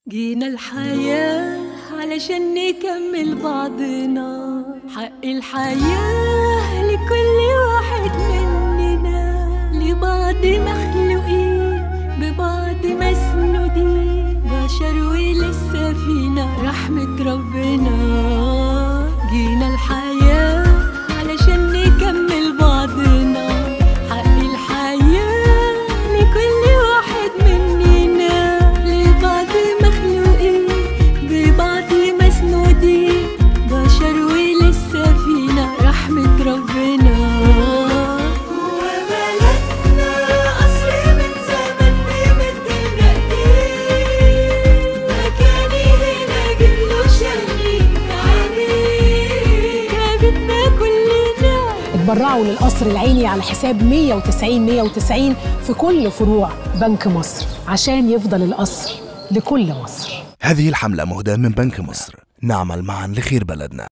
جينا الحياة علشان نكمل بعضنا حق الحياة لكل واحد مننا لبعض مخلوقين ببعض مسنودين بشر ولسه فينا رحمة ربنا جينا الحياة علشان نكمل بعضنا حق الحياة لكل واحد مننا لبعض مخلوقين ببعض مسنودين بشر ولسه فينا رحمة ربنا وبلدنا قصر من زمن بمد المقدير مكاني هنا جبله شريك عليه جابتنا كلنا اتبرعوا للقصر العيني على حساب 190 190 في كل فروع بنك مصر عشان يفضل القصر لكل مصر هذه الحملة مهداة من بنك مصر نعمل معا لخير بلدنا